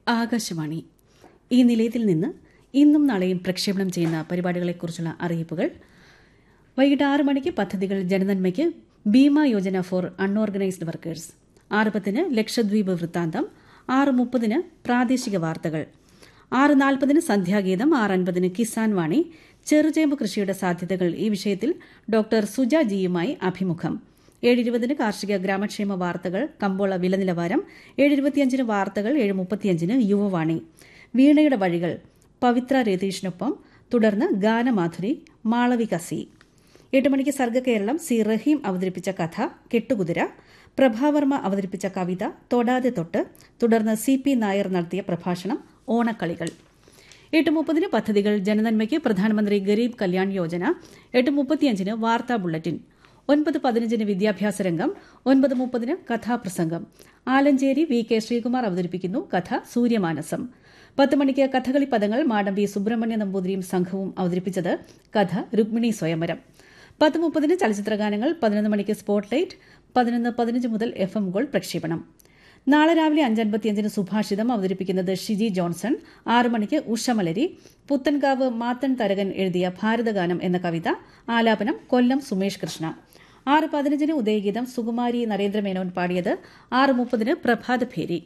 ആകാശവാണി ഈ നിലയത്തിൽ നിന്ന് ഇന്നും നാളെയും പ്രക്ഷേപണം ചെയ്യുന്ന പരിപാടികളെക്കുറിച്ചുള്ള അറിയിപ്പുകൾ വൈകിട്ട് ആറ് മണിക്ക് പദ്ധതികൾ ജനനന്മയ്ക്ക് Bima Yojana for unorganised workers ആറ് പത്തിന് ലക്ഷദ്വീപ് വൃത്താന്തം ആറ് മുപ്പതിന് പ്രാദേശിക വാർത്തകൾ ആറ് നാൽപ്പതിന് സന്ധ്യാഗീതം ആറ് അൻപതിന് കിസാൻ വാണി ചെറുചേമ്പ് കൃഷിയുടെ സാധ്യതകൾ ഈ വിഷയത്തിൽ ഡോക്ടർ സുജ ജിയുമായി അഭിമുഖം ഏഴ് ഇരുപതിന് കാർഷിക ഗ്രാമക്ഷേമ വാർത്തകൾ കമ്പോള വില നിലവാരം ഏഴ് ഇരുപത്തിയഞ്ചിന് വാർത്തകൾ ഏഴ് മുപ്പത്തിയഞ്ചിന് യുവവാണി വീണയുടെ വഴികൾ പവിത്ര രതീഷിനൊപ്പം തുടർന്ന് ഗാനമാധുരി മാളവിക സി എട്ട് മണിക്ക് സർഗകേരളം സി റഹീം അവതരിപ്പിച്ച കഥ കെട്ടുകുതിര പ്രഭാവർമ്മ അവതരിപ്പിച്ച കവിത തൊടാതെ തൊട്ട് തുടർന്ന് സി പി നായർ നടത്തിയ പ്രഭാഷണം ഓണക്കളികൾ എട്ട് മുപ്പതിന് പദ്ധതികൾ ജനനന്മയ്ക്ക് പ്രധാനമന്ത്രി ഗരീബ് കല്യാൺ യോജന എട്ട് മുപ്പത്തിയഞ്ചിന് വാർത്താ ബുള്ളറ്റിൻ ഒൻപത് പതിനഞ്ചിന് വിദ്യാഭ്യാസ രംഗം ഒൻപത് മുപ്പതിന് കഥാപ്രസംഗം ആലഞ്ചേരി വി കെ ശ്രീകുമാർ അവതരിപ്പിക്കുന്നു കഥ സൂര്യമാനസം പത്ത് മണിക്ക് കഥകളി പദങ്ങൾ മാഡം വി സുബ്രഹ്മണ്യ നമ്പൂതിരിയും സംഘവും അവതരിപ്പിച്ചത് കഥ രുക്മിണി സ്വയംവരം പത്ത് മുപ്പതിന് ചലച്ചിത്രഗാനങ്ങൾ പതിനൊന്ന് മണിക്ക് സ്പോട്ട്ലൈറ്റ് പതിനൊന്ന് പതിനഞ്ച് മുതൽ എഫ് എം ഗോൾ പ്രക്ഷേപണം നാളെ രാവിലെ അഞ്ചൻപത്തിയഞ്ചിന് സുഭാഷിതം അവതരിപ്പിക്കുന്നത് ഷിജി ജോൺസൺ ആറു മണിക്ക് ഉഷമലരി പുത്തൻകാവ് മാത്തൻ തരകൻ എഴുതിയ ഭാരതഗാനം എന്ന കവിത ആലാപനം കൊല്ലം സുമേഷ് കൃഷ്ണ ആറ് പതിനഞ്ചിന് ഉദയഗീതം സുകുമാരി നരേന്ദ്രമേനോൻ പാടിയത് ആറ് മുപ്പതിന് പ്രഭാതഭേരി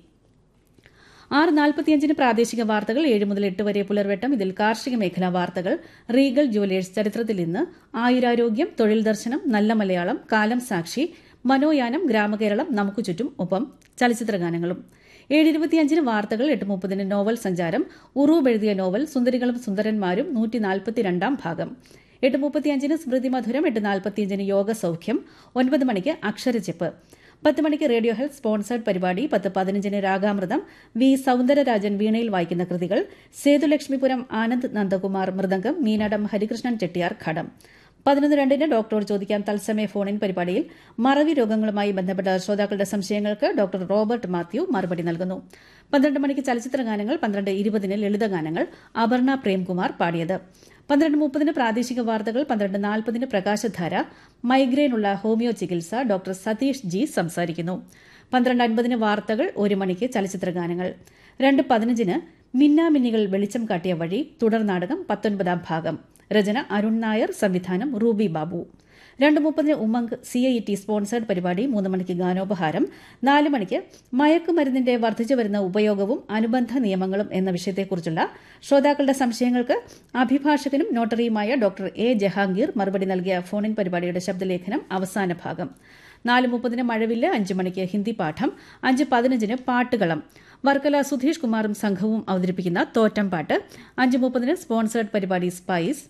ആറ് നാൽപ്പത്തിയഞ്ചിന് പ്രാദേശിക വാർത്തകൾ ഏഴ് മുതൽ എട്ട് വരെ പുലർവെട്ടം ഇതിൽ കാർഷിക മേഖലാ വാർത്തകൾ റീഗൽ ജുവലേഴ്സ് ചരിത്രത്തിൽ ഇന്ന് ആയുരാരോഗ്യം തൊഴിൽ ദർശനം നല്ല മലയാളം കാലം സാക്ഷി മനോയാനം ഗ്രാമകേരളം നമുക്ക് ചുറ്റും ഒപ്പം ചലച്ചിത്രഗാനങ്ങളും ഏഴ് ഇരുപത്തിയഞ്ചിന് വാർത്തകൾ എട്ട് മുപ്പതിന് നോവൽ സഞ്ചാരം ഉറൂബ് എഴുതിയ നോവൽ സുന്ദരികളും സുന്ദരന്മാരും നൂറ്റി നാൽപ്പത്തിരണ്ടാം ഭാഗം എട്ട് മുപ്പത്തിയഞ്ചിന് സ്മൃതി മധുരം എട്ട് നാൽപ്പത്തിയഞ്ചിന് യോഗ സൌഖ്യം ഒൻപത് മണിക്ക് അക്ഷരച്ചെപ്പ് പത്ത് മണിക്ക് റേഡിയോ ഹെൽത്ത് സ്പോൺസേഡ് പരിപാടി പത്ത് പതിനഞ്ചിന് രാഗാമൃതം വി സൌന്ദരരാജൻ വീണയിൽ വായിക്കുന്ന കൃതികൾ സേതുലക്ഷ്മിപുരം ആനന്ദ് നന്ദകുമാർ മൃദംഗം മീനടം ഹരികൃഷ്ണൻ ചെട്ടിയാർ ഘടം പതിനൊന്ന് രണ്ടിന് ഡോക്ടറോട് ചോദിക്കാം തത്സമയ ഫോണിൻ പരിപാടിയിൽ മറവി രോഗങ്ങളുമായി ബന്ധപ്പെട്ട ശ്രോതാക്കളുടെ സംശയങ്ങൾക്ക് ഡോക്ടർ റോബർട്ട് മാത്യു മറുപടി നൽകുന്നു പന്ത്രണ്ട് മണിക്ക് ചലച്ചിത്ര ഗാനങ്ങൾ പന്ത്രണ്ട് ഇരുപതിന് ലളിതഗാനങ്ങൾ അപർണ പ്രേംകുമാർ പാടിയത് പന്ത്രണ്ട് മുപ്പതിന് പ്രാദേശിക വാർത്തകൾ പന്ത്രണ്ട് നാൽപ്പതിന് പ്രകാശധാര മൈഗ്രെയിനുള്ള ഹോമിയോ ചികിത്സ ഡോക്ടർ സതീഷ് ജി സംസാരിക്കുന്നു പന്ത്രണ്ട് അൻപതിന് വാർത്തകൾ ഒരു മണിക്ക് ചലച്ചിത്ര ഗാനങ്ങൾ രണ്ട് പതിനഞ്ചിന് മിന്നാമിന്നികൾ വെളിച്ചം കാട്ടിയ വഴി തുടർ നാടകം പത്തൊൻപതാം ഭാഗം രചന അരുൺ നായർ സംവിധാനം റൂബി ബാബു രണ്ട് മുപ്പതിന് Umang C I T sponsored പരിപാടി മൂന്ന് മണിക്ക് ഗാനോപഹാരം നാല് മണിക്ക് മയക്കുമരുന്നിന്റെ വർദ്ധിച്ചു വരുന്ന ഉപയോഗവും അനുബന്ധ നിയമങ്ങളും എന്ന വിഷയത്തെക്കുറിച്ചുള്ള ശ്രോതാക്കളുടെ സംശയങ്ങൾക്ക് അഭിഭാഷകനും നോട്ടറിയുമായ ഡോക്ടർ എ ജഹാംഗീർ മറുപടി നൽകിയ ഫോണിൻ പരിപാടിയുടെ ശബ്ദലേഖനം അവസാന ഭാഗം നാല് മുപ്പതിന് മഴവില്ല് അഞ്ച് മണിക്ക് ഹിന്ദി പാഠം അഞ്ച് പതിനഞ്ചിന് പാട്ടുകളം വർക്കല സുധീഷ് കുമാറും സംഘവും അവതരിപ്പിക്കുന്ന തോറ്റം പാട്ട് അഞ്ച് മുപ്പതിന് സ്പോൺസേഡ് പരിപാടി സ്പൈസ്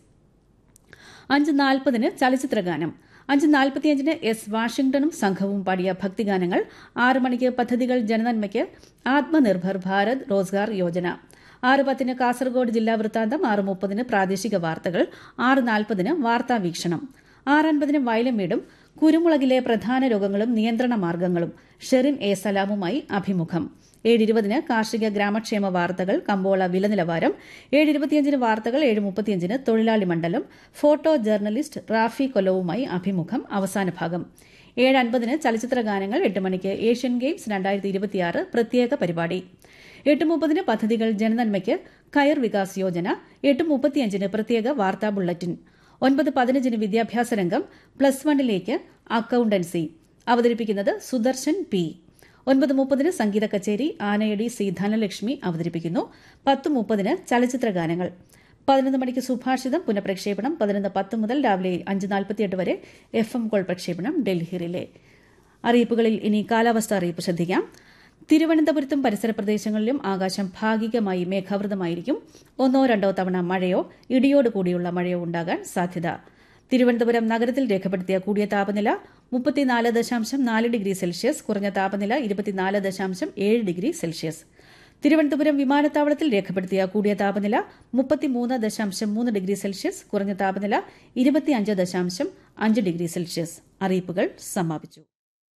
അഞ്ച് നാൽപ്പതിന് ചലച്ചിത്രഗാനം അഞ്ച് നാൽപ്പത്തിയഞ്ചിന് എസ് വാഷിംഗ്ടണും സംഘവും പാടിയ ഭക്തിഗാനങ്ങൾ ആറ് മണിക്ക് പദ്ധതികൾ ജനനന്മയ്ക്ക് ആത്മനിർഭർ ഭാരത് റോസ്ഗാർ യോജന ആറ് പത്തിന് കാസർഗോഡ് ജില്ലാ വൃത്താന്തം ആറ് മുപ്പതിന് പ്രാദേശിക വാർത്തകൾ ആറ് നാൽപ്പതിന് വാർത്താ വീക്ഷണം ആറ് അൻപതിന് വയലും വീടും കുരുമുളകിലെ പ്രധാന രോഗങ്ങളും നിയന്ത്രണ മാർഗങ്ങളും ഷെറിൻ എ സലാമുമായി അഭിമുഖം ഏഴ് ഇരുപതിന് കാർഷിക ഗ്രാമക്ഷേമ വാർത്തകൾ കമ്പോള വില നിലവാരം ഏഴ് ഇരുപത്തിയഞ്ചിന് വാർത്തകൾ ഏഴ് മുപ്പത്തിയഞ്ചിന് തൊഴിലാളി മണ്ഡലം ഫോട്ടോ ജേർണലിസ്റ്റ് റാഫി കൊല്ലവുമായി അഭിമുഖം അവസാന ഭാഗം ഏഴ് അൻപതിന് ചലച്ചിത്ര ഗാനങ്ങൾ എട്ട് മണിക്ക് ഏഷ്യൻ ഗെയിംസ് രണ്ടായിരത്തി ഇരുപത്തിയാറ് പ്രത്യേക പരിപാടി എട്ട് മുപ്പതിന് പദ്ധതികൾ ജനനന്മയ്ക്ക് കയർ വികാസ് യോജന എട്ട് മുപ്പത്തിയഞ്ചിന് പ്രത്യേക വാർത്താ ബുള്ളറ്റിൻ ഒൻപത് പതിനഞ്ചിന് വിദ്യാഭ്യാസ രംഗം പ്ലസ് വണ്ണിലേക്ക് അക്കൌണ്ടൻസി അവതരിപ്പിക്കുന്നത് സുദർശൻ പി ഒൻപത് മുപ്പതിന് സംഗീത കച്ചേരി ആനയടി സി ധനലക്ഷ്മി അവതരിപ്പിക്കുന്നു പത്ത് മുപ്പതിന് ചലച്ചിത്ര ഗാനങ്ങൾ പതിനൊന്ന് മണിക്ക് സുഭാഷിതം പുനഃപ്രക്ഷേപണം പതിനൊന്ന് പത്ത് മുതൽ രാവിലെ അഞ്ച് നാൽപ്പത്തിയെട്ട് വരെ എഫ് എം കോൾ പ്രക്ഷേപണം ഡൽഹി റിലേ അറിയിപ്പുകളിൽ ഇനി കാലാവസ്ഥ അറിയിപ്പ് ശ്രദ്ധിക്കാം തിരുവനന്തപുരത്തും പരിസര പ്രദേശങ്ങളിലും ആകാശം ഭാഗികമായി മേഘാവൃതമായിരിക്കും ഒന്നോ രണ്ടോ തവണ മഴയോ ഇടിയോട് കൂടിയുള്ള മഴയോ ഉണ്ടാകാൻ സാധ്യത തിരുവനന്തപുരം നഗരത്തിൽ രേഖപ്പെടുത്തിയ കൂടിയ താപനില മുപ്പത്തിനാല് ദശാംശം നാല് ഡിഗ്രി സെൽഷ്യസ് കുറഞ്ഞ താപനില ഇരുപത്തിനാല് ദശാംശം ഏഴ് ഡിഗ്രി സെൽഷ്യസ് തിരുവനന്തപുരം വിമാനത്താവളത്തിൽ രേഖപ്പെടുത്തിയ കൂടിയ താപനില മുപ്പത്തിമൂന്ന് ദശാംശം മൂന്ന് ഡിഗ്രി സെൽഷ്യസ് കുറഞ്ഞ താപനില ഇരുപത്തിയഞ്ച് ദശാംശം അഞ്ച് ഡിഗ്രി സെൽഷ്യസ് അറിയിപ്പുകൾ സമാപിച്ചു